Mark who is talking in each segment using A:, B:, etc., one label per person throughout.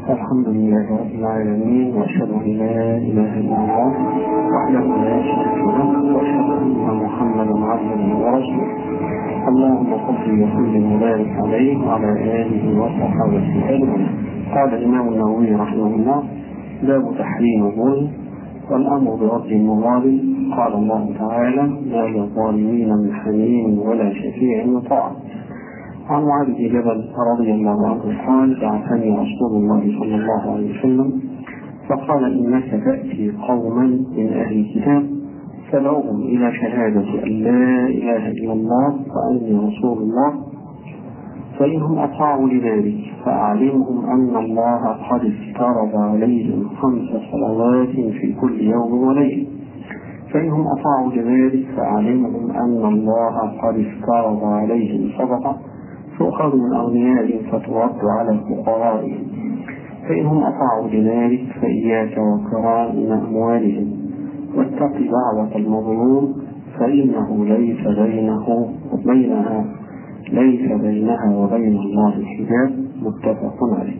A: الحمد لله رب العالمين واشهد ان لا اله الا الله وحده لا شريك له واشهد ان محمدا عبده ورسوله اللهم صل وسلم وبارك عليه وعلى اله وصحبه اجمعين قال الامام النووي رحمه الله باب تحريم الظلم والامر برد المظالم قال الله تعالى ما للظالمين من حميم ولا شفيع يطاع عن معاذ بن جبل رضي الله عنه قال بعثني رسول الله صلى الله عليه وسلم فقال انك تاتي قوما من اهل الكتاب تدعوهم الى شهاده ان لا اله الا الله واني رسول الله فانهم اطاعوا لذلك فاعلمهم ان الله قد افترض عليهم خمس صلوات في كل يوم وليله فانهم اطاعوا لذلك فاعلمهم ان الله قد افترض عليهم صدقه تؤخذ من أغنيائهم فترد على فقرائهم فإنهم أطاعوا لذلك فإياك وكرائم أموالهم واتق دعوة المظلوم فإنه ليس بينه وبينها ليس بينها وبين الله حجاب متفق عليه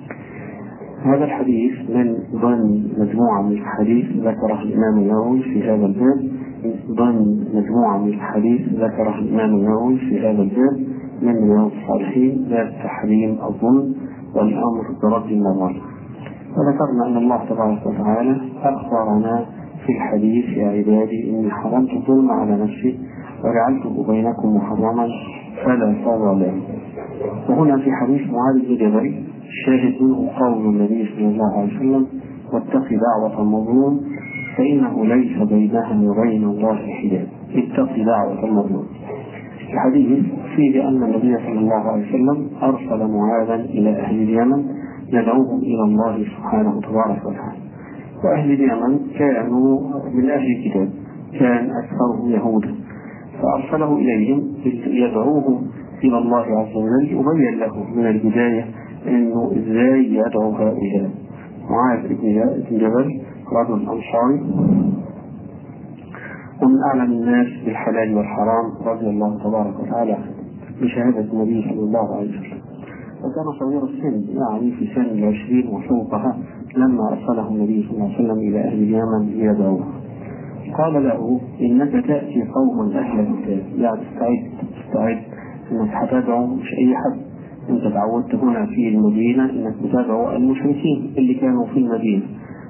A: هذا الحديث من ضمن مجموعة من الحديث ذكرها الإمام النووي في هذا الباب ضمن مجموعة من الحديث ذكرها الإمام النووي في هذا الباب من رياض الصالحين باب تحريم الظلم والامر برد المظالم وذكرنا ان الله تبارك وتعالى اخبرنا في الحديث يا عبادي اني حرمت الظلم على نفسي وجعلته بينكم محرما فلا تظلموا وهنا في حديث معاذ بن جبل الشاهد منه قول النبي صلى الله عليه وسلم واتق دعوة المظلوم فإنه ليس بينها وبين الله حجاب اتق دعوة المظلوم الحديث فيه أن النبي صلى الله عليه وسلم أرسل معاذا إلى أهل اليمن يدعوهم إلى الله سبحانه تبارك وتعالى وأهل اليمن كانوا من أهل الكتاب كان أكثرهم يهودا فأرسله إليهم يدعوهم إلى الله عز وجل وبين له من البداية أنه إزاي يدعو هؤلاء معاذ بن جبل رجل أنصاري ومن أعلم الناس بالحلال والحرام رضي الله تبارك وتعالى بشهادة النبي صلى الله عليه وسلم وكان صغير السن يعني في سن العشرين وفوقها لما أرسله النبي صلى الله عليه وسلم إلى أهل اليمن ليدعوه قال له إنك تأتي قوما أهل الكتاب يعني استعد استعد إنك هتدعو مش أي حد أنت تعودت هنا في المدينة إنك بتدعو المشركين اللي كانوا في المدينة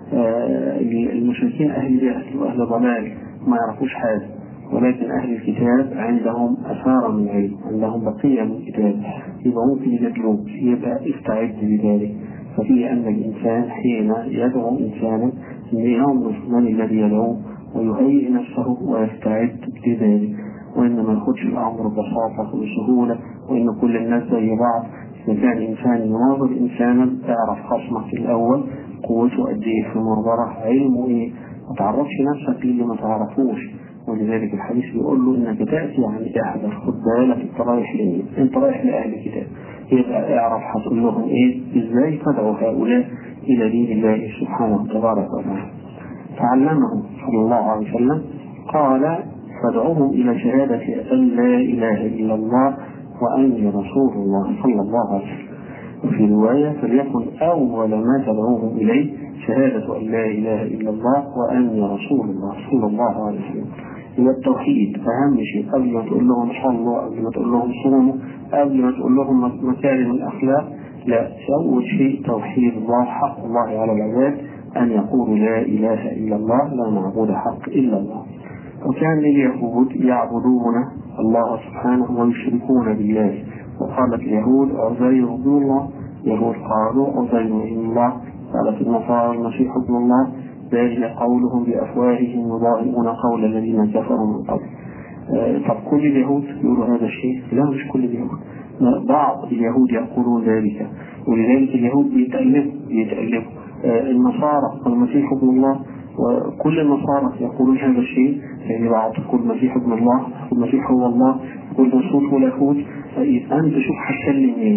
A: آه المشركين أهل جهل وأهل ضلال ما يعرفوش حاجة ولكن أهل الكتاب عندهم أثار من علم عندهم بقية من الكتاب يبقى ممكن يدلوك يبقى استعد لذلك ففيه أن الإنسان حين يدعو إنسانا ينظر من الذي يدعو ويهيئ نفسه ويستعد لذلك وإن ما ياخدش الأمر ببساطة وبسهولة وإن كل الناس زي بعض إذا كان إنسان يناظر إنسانا تعرف خصمك في الأول قوته قد إيه في المنظرة علمه إيه ما تعرفش نفسك للي ما تعرفوش ولذلك الحديث بيقول له انك تاتي عن احدى خد بالك انت رايح لمين؟ انت رايح لاهل الكتاب يبقى اعرف هتقول لهم ايه؟ ازاي تدعو هؤلاء الى دين الله سبحانه تبارك وتعالى. فعلمه صلى الله عليه وسلم قال فادعوهم الى شهاده ان لا اله الا الله واني رسول الله صلى الله عليه وسلم. وفي روايه فليكن اول ما تدعوهم اليه شهادة أن لا إله إلا الله وأني رسول الله صلى الله عليه وسلم يبقى التوحيد أهم شيء قبل ما تقول لهم صلوا قبل ما تقول لهم صوموا قبل ما تقول لهم مكارم الأخلاق لا أول شيء توحيد الله حق الله على العباد أن يقولوا لا إله إلا الله لا معبود حق إلا الله وكان اليهود يعبدون الله سبحانه ويشركون بالله وقالت اليهود عزير ابن الله يهود قالوا عزير ابن الله قالت النصارى المسيح ابن الله ذلك قولهم بافواههم يضاهئون قول الذين كفروا من قبل. آه طب كل اليهود يقولوا هذا الشيء؟ لا مش كل اليهود. بعض اليهود يقولون ذلك ولذلك اليهود بيتألفوا بيتألفوا آه النصارى المسيح ابن الله وكل النصارى يقولون هذا الشيء يعني بعض تقول المسيح ابن الله المسيح هو الله يقول نصوص ولاهوت فإذا أنت شوف هتكلم إيه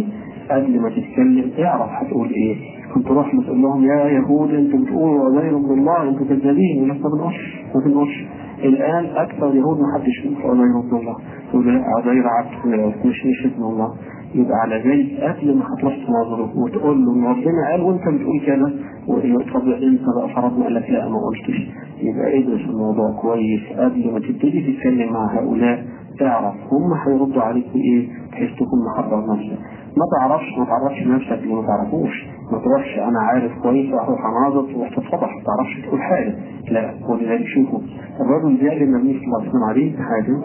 A: قبل ما تتكلم اعرف هتقول ايه كنت تروح تقول لهم يا يهود انتوا بتقولوا عزير ابن الله انتوا كذابين ما بنقولش ما بنقولش الان اكثر يهود ما حدش يقول عزير ابن الله يقول لا عزير عبد مش مش ابن الله يبقى على ذلك قبل ما هتروح تناظره وتقول له ان ربنا قال وانت بتقول كده طب انت بقى فرضنا قال لك لا ما قلتش يبقى ادرس الموضوع كويس قبل ما تبتدي تتكلم مع هؤلاء تعرف هم هيردوا عليك بايه بحيث تكون محضر نفسك ما تعرفش ما تعرفش نفسك اللي ما تعرفوش ما تروحش انا عارف كويس واروح اناظر تروح تتفضح ما تعرفش تقول حاجه لا ولذلك شوفوا الرجل جاء للنبي صلى الله عليه وسلم عليه حاجه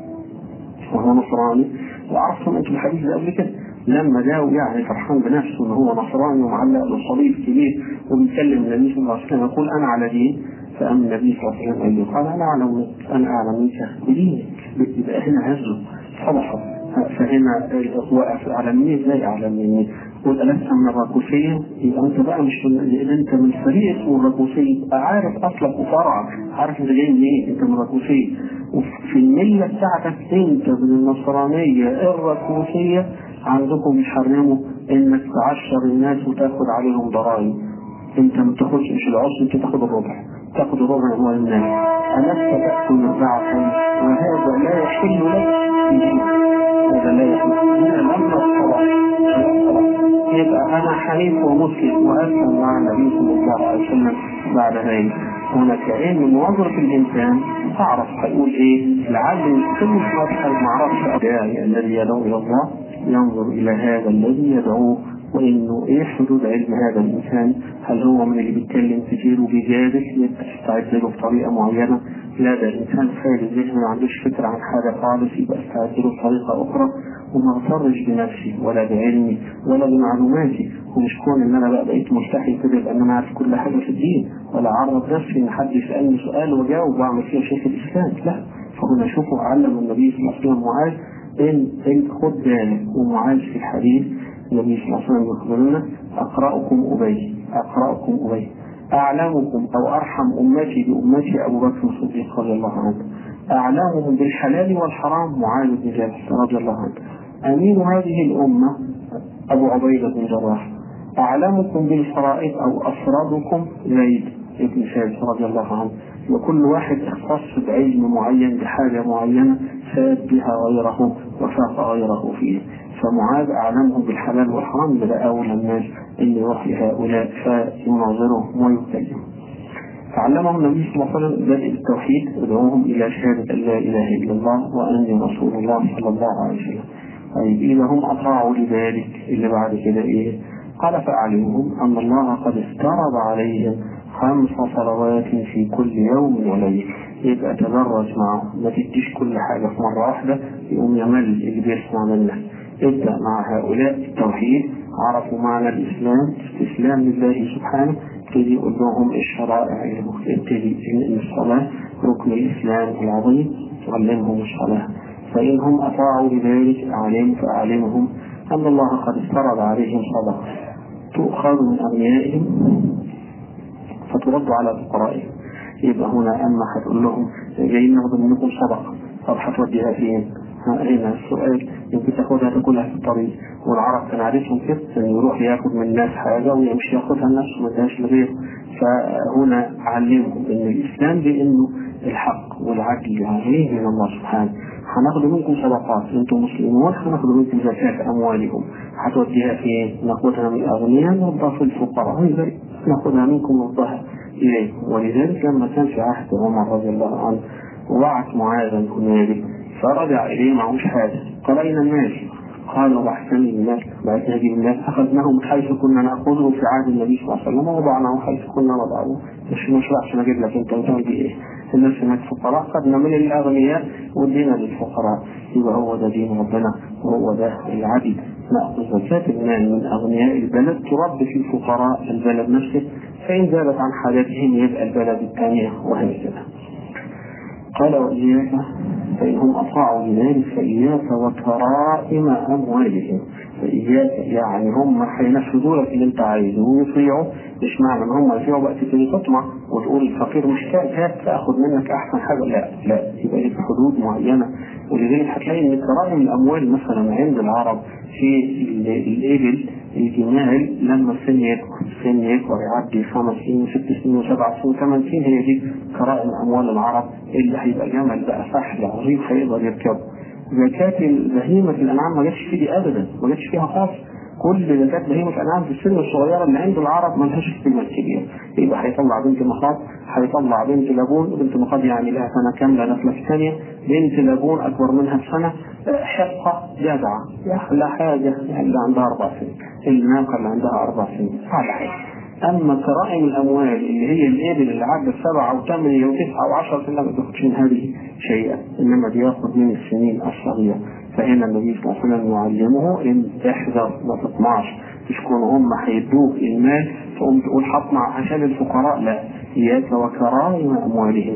A: وهو نصراني وعرفتم انتم الحديث ده قبل كده لما جاء يعني فرحان بنفسه ان هو نصراني ومعلق له صليب كبير وبيتكلم النبي صلى الله عليه وسلم يقول انا على دين فأما النبي صلى الله عليه وسلم قال له قال أنا أعلم منك أنا أعلم منك بدينك يبقى هنا هزه فضحه فهنا وقف على مين ازاي أعلم مني قل ألست من الراكوسية يبقى أنت بقى مش من لأن أنت من فريق اسمه الراكوسية يبقى عارف أصلك وفرعك عارف أنت جاي منين أنت من الراكوسية وفي الملة بتاعتك أنت من النصرانية الراكوسية عندكم يحرموا إنك تعشر الناس وتاخد عليهم ضرائب أنت ما بتاخدش مش العشر أنت تاخد الربع تاخذ ربع اموال الناس ألست تأكل ضعفا وهذا لا يحل لك في دينك هذا لا يحل لما الصلاة يبقى أنا حنيف ومسلم وأسلم مع النبي صلى الله عليه وسلم بعد ذلك هنا كأن مناظرة الإنسان تعرف هيقول إيه لعل كل فتحة ما عرفش الداعي الذي يدعو إلى الله ينظر إلى هذا الذي يدعوه وانه ايه حدود علم هذا الانسان هل هو من اللي بيتكلم كتير وبيجادل يبقى تستعد له بطريقه معينه لا ده الانسان خالي الذهن ما عندوش فكره عن حاجه خالص يبقى استعد له بطريقه اخرى وما اغترش بنفسي ولا بعلمي ولا بمعلوماتي ومش كون ان انا بقى بقيت مستحي كده يبقى ان انا عارف كل حاجه في الدين ولا اعرض نفسي ان حد يسالني سؤال واجاوب واعمل فيه شيخ الاسلام لا فهنا شوفوا علم النبي صلى الله عليه وسلم معاذ ان ان خد بالك ومعاذ في الحديث النبي صلى الله عليه وسلم يخبرنا أقرأكم أبي أقرأكم أبي أعلمكم أو أرحم أمتي بأمتي أبو بكر الصديق رضي الله عنه أعلمهم بالحلال والحرام معاذ بن جبل رضي الله عنه أمين هذه الأمة أبو عبيدة بن جراح أعلمكم بالفرائض أو أفرادكم زيد بن ثابت رضي الله عنه وكل واحد اختص بعلم معين بحاجة معينة فاد بها غيره وفاق غيره فيه فمعاذ أعلمهم بالحلال والحرام بدأ أولى الناس أن يروح لهؤلاء فيناظرهم ويكلمهم فعلمهم النبي صلى الله عليه وسلم بدء التوحيد ودعوهم إلى شهادة أن لا إله إلا الله وأني رسول الله صلى الله عليه وسلم طيب إذا هم أطاعوا لذلك اللي بعد كده إيه قال فأعلمهم أن الله قد افترض عليهم خمس صلوات في كل يوم وليلة يبقى تدرج معه ما تديش كل حاجة في مرة واحدة يقوم يمل اللي بيسمع منك ابدأ مع هؤلاء التوحيد عرفوا معنى الإسلام استسلام لله سبحانه ابتدي يقول لهم الشرائع اللي ابتدي إن الصلاة ركن الإسلام العظيم علمهم الصلاة فإن هم أطاعوا لذلك أعلم فأعلمهم أن الله قد افترض عليهم صدقة تؤخذ من أغنيائهم فترد على فقرائهم يبقى هنا أما هتقول لهم جايين ناخد منكم صدقة طب هتوديها فين؟ هنا السؤال يمكن تاخدها تاكلها في الطريق والعرب كان عارفهم كده انه يروح ياخد من الناس حاجه ويمشي ياخدها لنفسه ما ادهاش لغيره فهنا علمهم ان الاسلام بانه الحق والعدل عليه من الله سبحانه هناخد منكم صدقات انتم مسلمون هناخد منكم زكاة اموالكم هتوديها فين؟ ناخدها من الاغنياء نوضها في الفقراء ناخدها منكم نوضها اليكم ولذلك لما كان في عهد عمر رضي الله عنه وبعث معاذا هنالك فرجع إليه معهوش حاجة قال أين الناس؟ قال وبحثني الناس بعد هذه الناس أخذناه من حيث كنا نأخذه في عهد النبي صلى الله عليه وسلم ووضعناه حيث كنا نضعه مش مش عشان أجيب لك أنت بتعمل بيه إيه؟ الناس هناك فقراء خدنا من الأغنياء ودينا للفقراء يبقى هو ده دين ربنا وهو ده العدل نأخذ زكاة المال من أغنياء البلد ترد في فقراء البلد نفسه فإن زادت عن حاجاتهم يبقى البلد الثانية وهكذا قال وإياك فإنهم أطاعوا بذلك فإياك وكرائم أموالهم فإياك يعني هم هينفذوا لك اللي أنت عايزه ويطيعوا مش معنى إن هم يطيعوا بقى تبتدي تطمع وتقول الفقير محتاج هات تاخد منك أحسن حاجة لا لا يبقى لك حدود معينة ولذلك هتلاقي إن كرائم الأموال مثلا عند العرب في الإبل الجمال لما السن يكبر السن يكبر يعدي خمس سنين وست سنين وسبع سنين وثمان سنين هي دي كرائم أموال العرب اللي هيبقى جمل بقى فحل عظيم هيقدر يركبه زكاة بهيمة الأنعام ما جاتش فيه أبدا ما جاتش فيها خالص كل زكاة بهيمة الأنعام في السن الصغيرة اللي عند العرب ما لهاش قيمة كبيرة يبقى هيطلع بنت مخاض هيطلع بنت لابون بنت مخاض يعني لها سنة كاملة نفلة في ثانية بنت لابون أكبر منها بسنة حقة جدعة لا حاجة اللي عندها أربع سنين الناقة اللي عندها أربع سنين هذا حاجة أما كرائم الأموال اللي هي الإبل اللي عدت سبعة وثمانية وتسعة وعشرة سنة ما تاخدش من هذه شيئا إنما بياخد من السنين الصغيرة فهنا النبي صلى الله عليه وسلم يعلمه إن احذر ما تطمعش مش كونوا هم هيدوك المال تقوم تقول هطمع عشان الفقراء لا إياك وكرائم أموالهم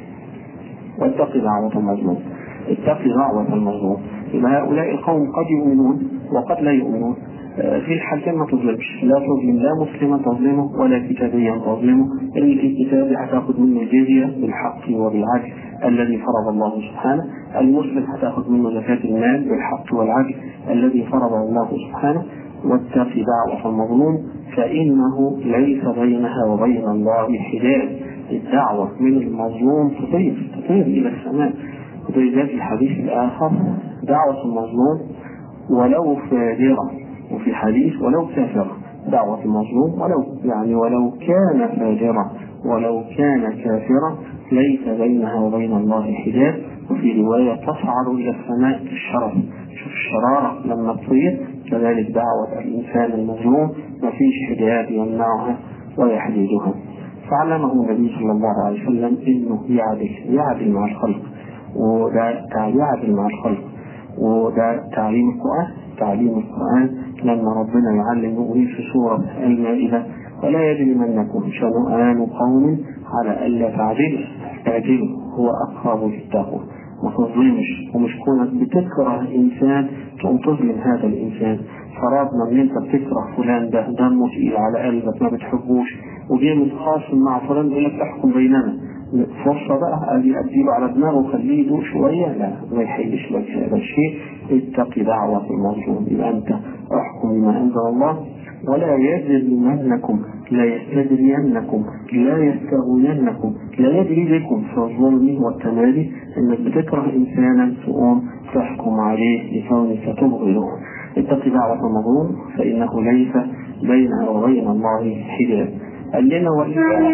A: واتق دعوة المظلوم اتق دعوة المظلوم يبقى هؤلاء القوم قد يؤمنون وقد لا يؤمنون في الحالتين ما تظلمش لا تظلم لا مسلما تظلمه ولا كتابيا تظلمه الكتابي هتاخد منه الجزية بالحق وبالعدل الذي فرض الله سبحانه المسلم هتاخد منه زكاة المال بالحق والعدل الذي فرضه الله سبحانه واتق دعوة المظلوم فإنه ليس بينها وبين الله حجاب الدعوة من المظلوم تطير تطير إلى السماء وذلك الحديث الآخر دعوة المظلوم ولو فاجرة وفي حديث ولو كافرة دعوة المظلوم ولو يعني ولو كان فاجرا ولو كان كافرا ليس بينها وبين الله حجاب وفي رواية تصعد إلى السماء في الشرف شوف الشرارة لما تطير كذلك دعوة الإنسان المظلوم ما فيش حجاب يمنعها ويحددها فعلمه النبي صلى الله عليه وسلم انه يعدل يعدل مع الخلق وده يعدل مع الخلق وده تعليم القرآن تعليم القرآن لما ربنا يعلم مؤمن في سورة المائدة ولا يجرمنكم شنآن قوم على ألا تعدلوا اعدلوا هو أقرب للتقوى ما تظلمش ومش كونك بتكره إنسان تقوم تظلم هذا الإنسان فرضنا ان انت بتكره فلان ده دمه تقيل على قلبك ما بتحبوش وجاي متخاصم مع فلان يقول لك احكم بيننا فرصه بقى ادي اديله على دماغه وخليه يدوق شويه لا ما يحلش لك هذا الشيء اتقي دعوه المظلوم يبقى انت احكم بما انزل الله ولا يجرمنكم لا يستدرينكم لا يستغوينكم لا يجري بكم في الظلم والتمادي انك بتكره انسانا تقوم تحكم عليه لكونك تبغضه اتق دعوة المظلوم فإنه ليس بينها وبين الله حجاب قال لنا وإن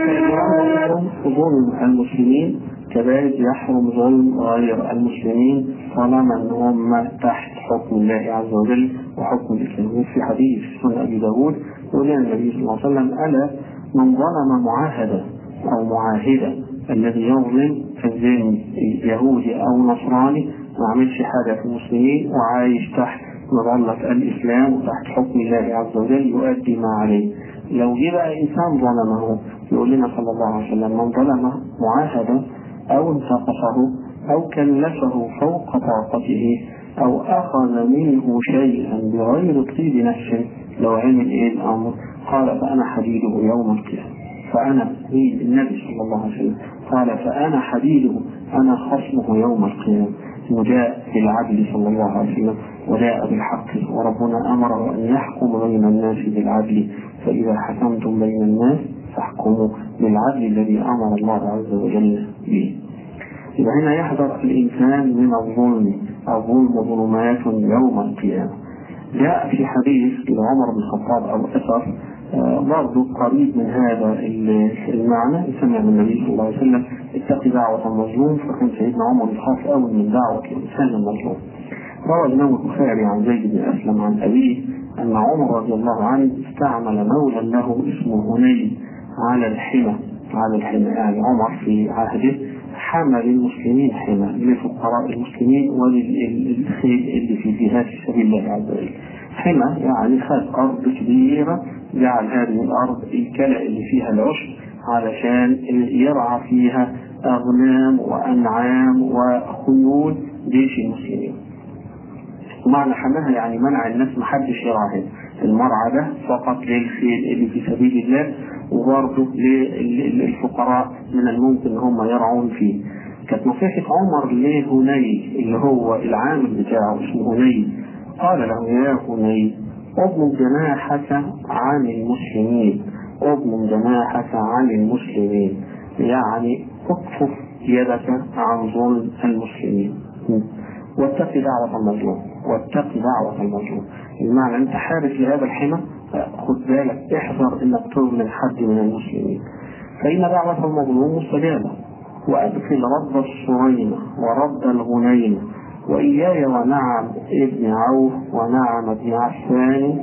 A: كان ظلم المسلمين كذلك يحرم ظلم غير المسلمين طالما ان هم تحت حكم الله عز وجل وحكم الاسلام في حديث سنن ابي داود يقول النبي صلى الله عليه وسلم الا من ظلم معاهدا او معاهدا الذي يظلم كالزين يهودي او نصراني ما عملش حاجه في المسلمين وعايش تحت مظلة الإسلام وتحت حكم الله عز وجل يؤدي ما عليه لو جه بقى إنسان ظلمه يقول لنا صلى الله عليه وسلم من ظلم معاهدا أو انتقصه أو كلفه فوق طاقته أو أخذ منه شيئا بغير طيب نفس لو عمل إيه الأمر قال فأنا حديده يوم القيامة فأنا النبي صلى الله عليه وسلم قال فأنا حديده أنا خصمه يوم القيامة وجاء بالعدل صلى الله عليه وسلم وجاء بالحق وربنا أمره أن يحكم بين الناس بالعدل فإذا حكمتم بين الناس فاحكموا بالعدل الذي أمر الله عز وجل به إذا هنا يحذر الإنسان من الظلم الظلم ظلمات يوم القيامة جاء في حديث لعمر بن الخطاب أو أثر برضه قريب من هذا المعنى سمع من النبي صلى الله عليه وسلم اتق دعوة المظلوم فكان سيدنا عمر يخاف قوي من دعوة الإنسان المظلوم روى الإمام البخاري عن زيد بن أسلم عن أبيه أن عمر رضي الله عنه استعمل مولا له اسمه هني على الحمى على الحمى يعني عمر في عهده حمى للمسلمين حمى لفقراء المسلمين وللخيل اللي في جهات سبيل الله عز وجل حمى يعني خد أرض كبيرة جعل هذه الأرض الكلى اللي فيها العشب علشان يرعى فيها أغنام وأنعام وخيول جيش المسلمين ومعنى حماها يعني منع الناس محدش يرعاها المرعى ده فقط للخيل اللي في سبيل الله وبرضه للفقراء من الممكن ان هم يرعون فيه كانت نصيحة عمر لهني اللي هو العامل بتاعه اسمه هني قال له يا هني اضمن جناحك عن المسلمين اضمن جناحك عن المسلمين يعني اكفف يدك عن ظلم المسلمين واتق دعوة المظلوم واتق دعوة المظلوم بمعنى انت حارس لهذا الحمى خد بالك احذر انك تظلم حد من المسلمين فإن دعوة المظلوم مستجابة وأدخل رب الصريمة ورب الغنيمة وإياي ونعم ابن عوف ونعم ابن عفان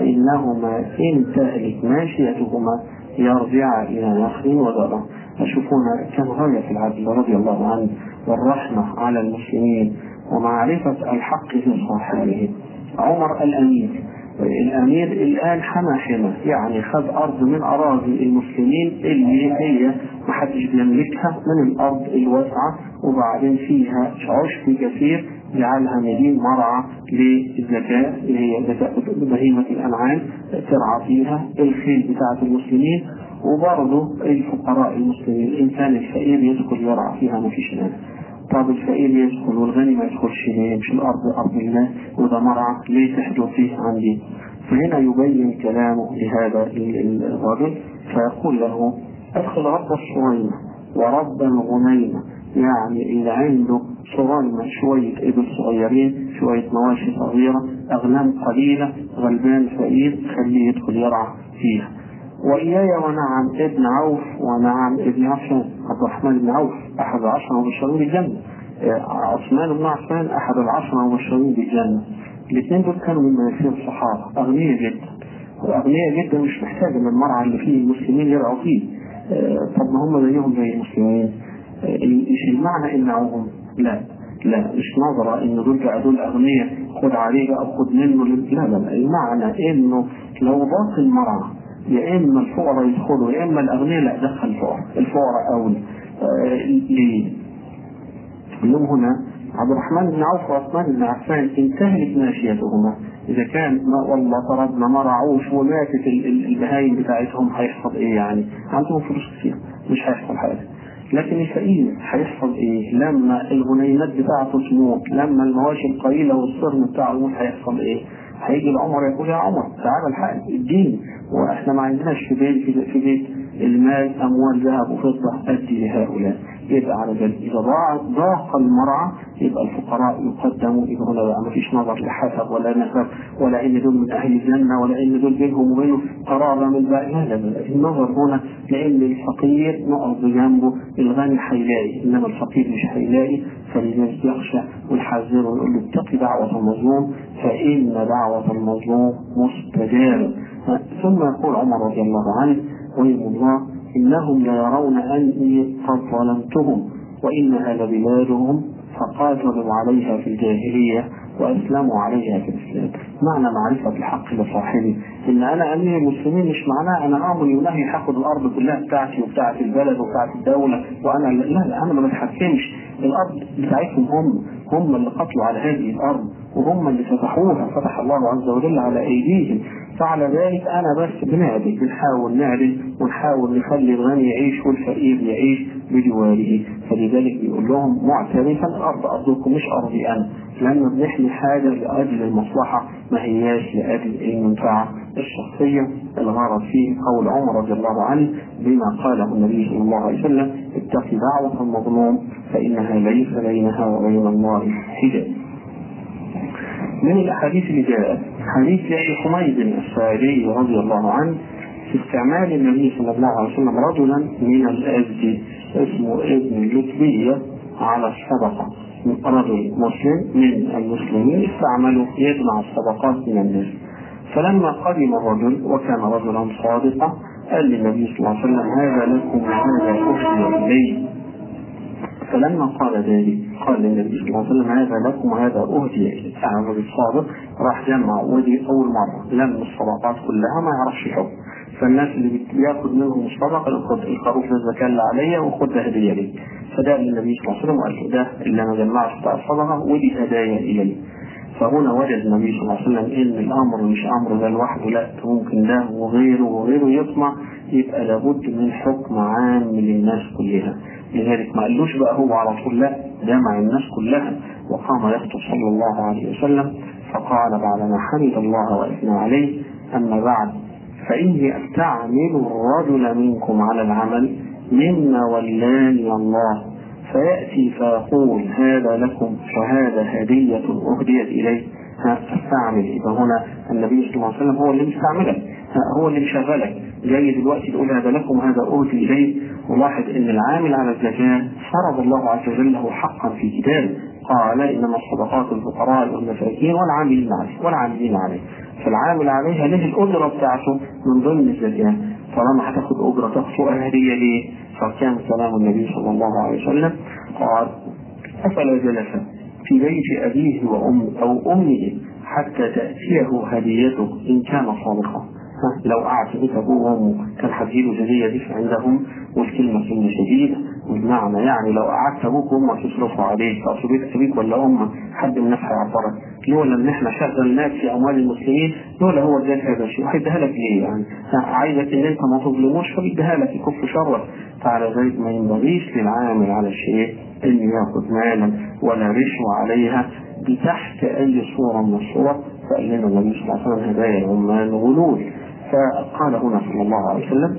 A: فإنهما إن تهلك ماشيتهما يرجع إلى نخل وذرة أشوفون كان غاية في العدل رضي الله عنه والرحمة على المسلمين ومعرفة الحق في صاحبه عمر الأمير الأمير الآن حمى حمى يعني خد أرض من أراضي المسلمين اللي هي محدش بيملكها من الأرض الواسعة وبعدين فيها عشب كثير جعلها مدين مرعى للزكاة اللي هي بهيمة الأنعام ترعى فيها الخيل بتاعة المسلمين وبرضه الفقراء المسلمين الإنسان الفقير يدخل يرعى فيها ما فيش ناس طب الفقير يدخل والغني ما يدخلش ليه مش الارض ارض الله وده مرعى ليه تحدث فيه عندي فهنا يبين كلامه لهذا الرجل فيقول له ادخل رب الصغيرة ورب الغنيمة يعني اللي عنده صغيرة شوية ابل صغيرين شوية مواشي صغيرة أغنام قليلة غلبان فقير خليه يدخل يرعى فيها وإياي ونعم ابن عوف ونعم ابن عفان عبد الرحمن بن عوف أحد العشرة المبشرين بالجنة عثمان بن عفان أحد العشرة المبشرين بالجنة الاثنين دول كانوا من منافير الصحابة أغنياء جدا وأغنياء جدا مش محتاج من المرعى اللي فيه المسلمين يرعوا فيه طب ما هم زيهم زي المسلمين مش المعنى إمنعوهم لا لا مش نظرة ان دول بقى دول اغنياء خد عليه بقى خد منه لا لا لا المعنى انه لو ضاق المرعى يا اما الفقراء يدخلوا يا اما الاغنياء لا دخل الفقراء الفقراء اولى آه ليه؟ لهم هنا عبد الرحمن بن عوف وعثمان بن عفان انتهت ماشيتهما اذا كان ما والله طردنا ما رعوش وماتت البهايم بتاعتهم هيحصل ايه يعني؟ عندهم فلوس كتير مش هيحصل حاجه لكن الفقير هيحصل ايه؟ لما الغنيمات بتاعته تموت، لما المواشي القليله والصرم بتاعه يموت هيحصل ايه؟ هيجي العمر يقول يا عمر تعالى الحق اديني واحنا ما عندناش في بيت في بيت المال اموال ذهب وفضه ادي لهؤلاء يبقى على ذلك اذا ضاق المرعى يبقى الفقراء يقدموا يبقى هنا بقى ما فيش نظر لحسب ولا نسب ولا ان دول من اهل الجنه ولا ان دول بينهم وبينه قرابه من بقى لا لا لا النظر هنا لان الفقير نقف بجنبه الغني هيلاقي انما الفقير مش هيلاقي فلذلك يخشى ويحذره ويقول له اتقي دعوه المظلوم فان دعوه المظلوم مستجابه ثم يقول عمر رضي الله عنه ويم الله إنهم ليرون أني قد ظلمتهم وإنها لبلادهم فقاتلوا عليها في الجاهلية وأسلموا عليها في الإسلام معنى معرفة الحق لصاحبي إن أنا أمير المسلمين مش معناه أنا أمر ونهي هاخد الأرض كلها بتاعتي وبتاعت البلد وبتاعت الدولة وأنا لا لا أنا ما بتحكمش الأرض بتاعتهم هم هم اللي قتلوا على هذه الأرض وهم اللي فتحوها فتح الله عز وجل على أيديهم فعلى ذلك انا بس بنعدل بنحاول نعدل ونحاول نخلي الغني يعيش والفقير يعيش بجواره فلذلك بيقول لهم معترفا الارض ارضكم مش ارضي انا لان بنحمي حاجه لاجل المصلحه ما هياش لاجل المنفعه الشخصيه الغرض فيه قول عمر رضي الله عنه بما قاله النبي صلى الله عليه وسلم اتق دعوه المظلوم فانها ليس بينها وبين الله حجاب من الاحاديث اللي جاءت حديث ابي حميد الساعدي رضي الله عنه في استعمال النبي صلى الله عليه وسلم رجلا من الازدي اسمه ابن اللتبية على الصدقة رجل مسلم من المسلمين استعملوا يجمع الصدقات من الناس فلما قدم الرجل وكان رجلا صادقا قال للنبي صلى الله عليه وسلم هذا لكم وهذا أهدي إلي فلما قال ذلك قال للنبي صلى الله عليه وسلم هذا لكم وهذا أهدي إلي يعني الرجل الصادق راح جمع ودي أول مرة لم الصدقات كلها ما يعرفش الحكم فالناس اللي بياخد منهم الصدقه ياخد الخروف ده الزكاه اللي عليا وخدها هديه لي فده النبي صلى الله عليه وسلم وقال ده اللي انا جمعت بتاع الصدقه ودي هدايا الي فهنا وجد النبي صلى الله عليه وسلم ان الامر مش امر ده لوحده لا ممكن ده وغيره وغيره يطمع يبقى لابد من حكم عام للناس كلها لذلك ما قالوش بقى هو على طول لا جمع الناس كلها وقام يخطب صلى الله عليه وسلم فقال بعدما حمد الله واثنى عليه اما بعد فاني استعمل الرجل منكم على العمل مما ولاني الله فيأتي فيقول هذا لكم وهذا هدية أهديت إليه فاستعمل يبقى هنا النبي صلى الله عليه وسلم هو اللي مستعملك هو اللي مشغلك جاي دلوقتي تقول هذا لكم هذا أهدي إليه ولاحظ أن العامل على الزكاة فرض الله عز وجل له حقا في كتابه قال إنما الصدقات الفقراء والمساكين والعاملين عليه والعاملين عليه فالعامل عليها له الأجرة بتاعته من ضمن الزكاة طالما هتاخد أجرة تاخد هدية ليه؟ فكان كلام النبي صلى الله عليه وسلم قال أفلا جلس في بيت أبيه وأم أو أمه حتى تأتيه هديته إن كان صادقا لو قعد في بيت أبوه وأمه كان هتجيله هدية دي عندهم والكلمة كلمة شديدة والمعنى يعني لو قعدت أبوك وأمك يصرفوا عليك أو في بيت أبيك ولا أمك حد من الناس هيعبرك لولا إن إحنا شغلناك في أموال المسلمين لولا هو اداك هذا الشيء وهيديها لك ليه يعني عايزك إن أنت ما تظلموش فبيديها لك يكف شرك فعلى ذلك ما ينبغيش للعامل على الشيء إن ياخذ مالا ولا رشوة عليها بتحت أي صورة من الصور فقال لنا النبي صلى الله عليه وسلم هدايا العمال غلول فقال هنا صلى الله عليه وسلم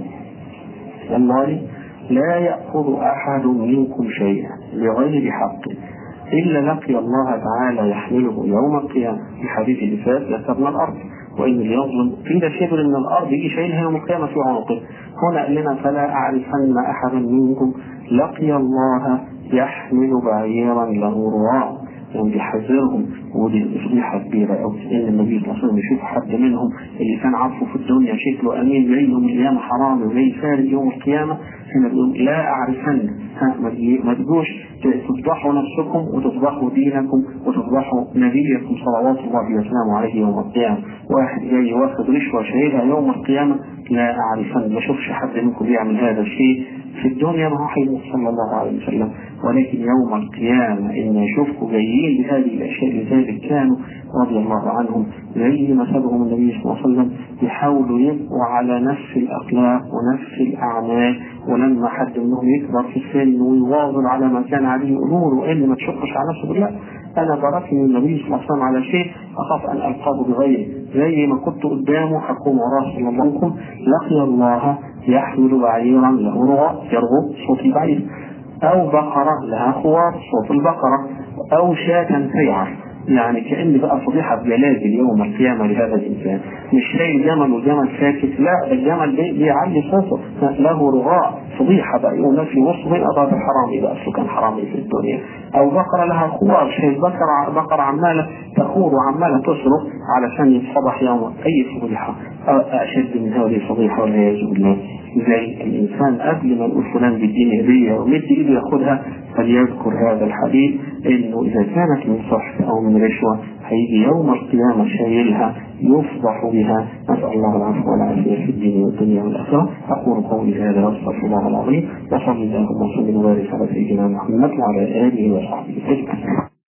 A: والله لا يأخذ أحد منكم شيئا بغير حق إلا لقي الله تعالى يحمله يوم القيامة في حديث اللي فات لسبنا الأرض وإن اللي يظلم قيل شبر من الأرض يجي شايلها يوم القيامة في عنقه هنا قال لنا فلا أعرفن أحدا منكم لقي الله يحمل بعيرا له رواء يعني بيحذرهم ودي فضيحه كبيره قوي ان النبي صلى الله عليه وسلم يشوف حد منهم اللي كان عارفه في الدنيا شكله امين جاي يوم القيامه حرامي وجاي سارق يوم القيامه هنا بيقول لا اعرفن ها ما تجوش تفضحوا نفسكم وتفضحوا دينكم وتفضحوا نبيكم صلوات الله وسلامه عليه يوم القيامه واحد جاي واخد رشوه شايلها يوم القيامه لا اعرفن ما اشوفش حد منكم بيعمل هذا الشيء في الدنيا ما هو حيموت صلى الله عليه وسلم ولكن يوم القيامة إن يشوفكم جايين بهذه الأشياء لذلك كانوا رضي الله عنهم زي ما سبهم النبي صلى الله عليه وسلم يحاولوا يبقوا على نفس الأخلاق ونفس الأعمال ولما حد منهم يكبر في السن ويواظب على ما كان عليه يقولوا له إن ما تشقش على نفسه لا أنا تركني النبي صلى الله عليه وسلم على شيء أخاف أن ألقاه بغيره زي ما كنت قدامه حكم وراه صلى الله عليه وسلم لقي الله يحمل بعيرا له رغاء يرغب صوت البعير أو بقرة لها خوار صوت البقرة أو شاة سيعر يعني كأن بقى فضيحة بجلال يوم القيامة لهذا الإنسان مش شايل جمل وجمل ساكت لا الجمل بيعلي صوته له رغاء فضيحة بقى يقول في وسط من أضاف الحرام يبقى أصله كان حرامي في الدنيا أو بقرة لها خوار شايل بقرة بقرة عمالة تخور وعمالة تصرخ علشان يتفضح يوم أي فضيحة أشد من هذه الفضيحة والعياذ بالله زي الإنسان قبل ما نقول فلان بيديني هدية ومد إيده ياخدها فليذكر هذا الحديث إنه إذا كانت من صحف أو من رشوة هيجي يوم القيامة شايلها يفضح بها نسأل الله العفو والعافية في الدين والدنيا والآخرة أقول قولي هذا وأستغفر الله العظيم وصلي اللهم وسلم وبارك على سيدنا محمد وعلى آله وصحبه أجمعين